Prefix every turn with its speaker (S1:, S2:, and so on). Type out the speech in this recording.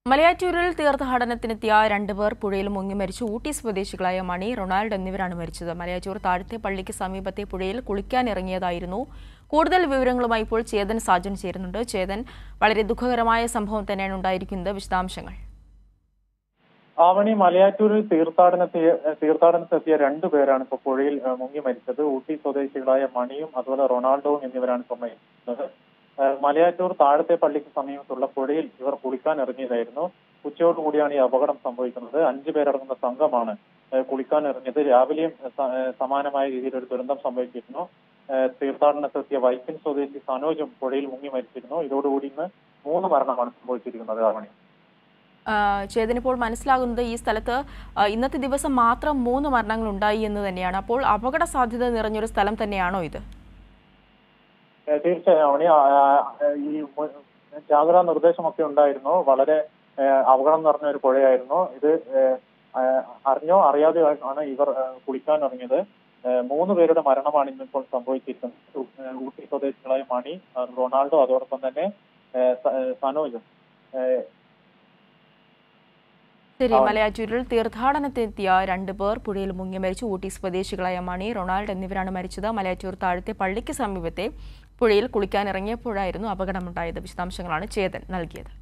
S1: മലയാറ്റൂരിൽ തീർത്ഥാടനത്തിനെത്തിയ രണ്ടുപേർ പുഴയിൽ മുങ്ങി മരിച്ചു ഊട്ടി സ്വദേശികളായ മണി റൊണാൾഡ് എന്നിവരാണ് മരിച്ചത് മലയാറ്റൂർ താഴത്തെ പള്ളിക്ക് സമീപത്തെ പുഴയിൽ കുളിക്കാനിറങ്ങിയതായിരുന്നു കൂടുതൽ വിവരങ്ങളുമായി ഇപ്പോൾ ചേതൻ സാജൻ ചേരുന്നുണ്ട് ചേതൻ വളരെ ദുഃഖകരമായ സംഭവം തന്നെയാണ് ഉണ്ടായിരിക്കുന്നത് വിശദാംശങ്ങൾ
S2: ആവണി മലയാറ്റൂരിൽ തീർത്ഥാടനത്തെ തീർത്ഥാടനത്തെത്തിയ രണ്ടു പേരാണ് ഇപ്പോൾ പുഴയിൽ ഏഹ്, മുങ്ങി മരിച്ചത് ഊട്ടി സ്വദേശികളായ മണിയും അതുപോലെ റൊണാൾഡോവും എന്നിവരാണ് ഇപ്പോൾ മരിച്ചത് ഏഹ്, മലയാറ്റൂർ താഴത്തെ പള്ളിക്ക് സമീപത്തുള്ള പുഴയിൽ ഇവർ കുളിക്കാൻ ഇറങ്ങിയതായിരുന്നു ഉച്ചയോടുകൂടിയാണ് ഈ അപകടം സംഭവിക്കുന്നത് അഞ്ചു പേരടങ്ങുന്ന സംഘമാണ് ഏഹ്, കുളിക്കാൻ ഇറങ്ങിയത് രാവിലെയും ഏഹ്, സ- ഏഹ്, സമാനമായ രീതിയിൽ ഒരു ദുരന്തം സംഭവിച്ചിരുന്നു ഏഹ്, തീർത്ഥാടനത്തെത്തിയ വൈപ്പിൻ സ്വദേശി സനോജും പുഴയിൽ മുങ്ങി മരിച്ചിരുന്നു ഇതോടുകൂടി ഇന്ന് മൂന്ന് മരണമാണ് സംഭവിച്ചിരിക്കുന്നത് ആവണി
S1: ആ, ചേതൻ ഇപ്പോൾ മനസ്സിലാകുന്നത് ഈ സ്ഥലത്ത് ആ, ഇന്നത്തെ ദിവസം മാത്രം മൂന്ന് മരണങ്ങൾ ഉണ്ടായി എന്ന് തന്നെയാണ് അപ്പോൾ അപകട സാധ്യത നിറഞ്ഞൊരു സ്ഥലം തന്നെയാണോ ഇത്
S2: ഏഹ് തീർച്ചയായും അവണി ആ, ആ, ഈ മു- ജാഗ്രതാ നിർദ്ദേശമൊക്കെ ഉണ്ടായിരുന്നു വളരെ ഏഹ്, അപകടം നിറഞ്ഞ ഒരു പുഴയായിരുന്നു ഇത് ഏഹ്, ആ, അറിഞ്ഞോ അറിയാതെയോ ആണ് ഇവർ ഏഹ്, കുളിക്കാൻ ഇറങ്ങിയത് ഏഹ്, മൂന്ന് പേരുടെ മരണമാണ് ഇന്നിപ്പോൾ സംഭവിച്ചിരിക്കുന്നത് ഊ- ഏഹ്, ഊട്ടി സ്വദേശികളായ മണി ആ, റൊണാൾഡോ അതോടൊപ്പം തന്നെ ഏഹ്, സ- ഏഹ്, സനോജും ഏഹ്,
S1: ശരി
S2: ആ.
S1: മലയാറ്റൂരിൽ തീർത്ഥാടനത്തിനെത്തിയ രണ്ടുപേർ പുഴയിൽ മുങ്ങി മരിച്ചു ഊട്ടി സ്വദേശികളായ മണി റൊണാൾഡ് എന്നിവരാണ് മരിച്ചത് മലയാറ്റൂർ താഴത്തെ പള്ളിക്ക് സമീപത്തെ പുഴയിൽ കുളിക്കാനിറങ്ങിയപ്പോഴായിരുന്നു അപകടമുണ്ടായത് വിശദാംശങ്ങളാണ് ചേതൻ നൽകിയത്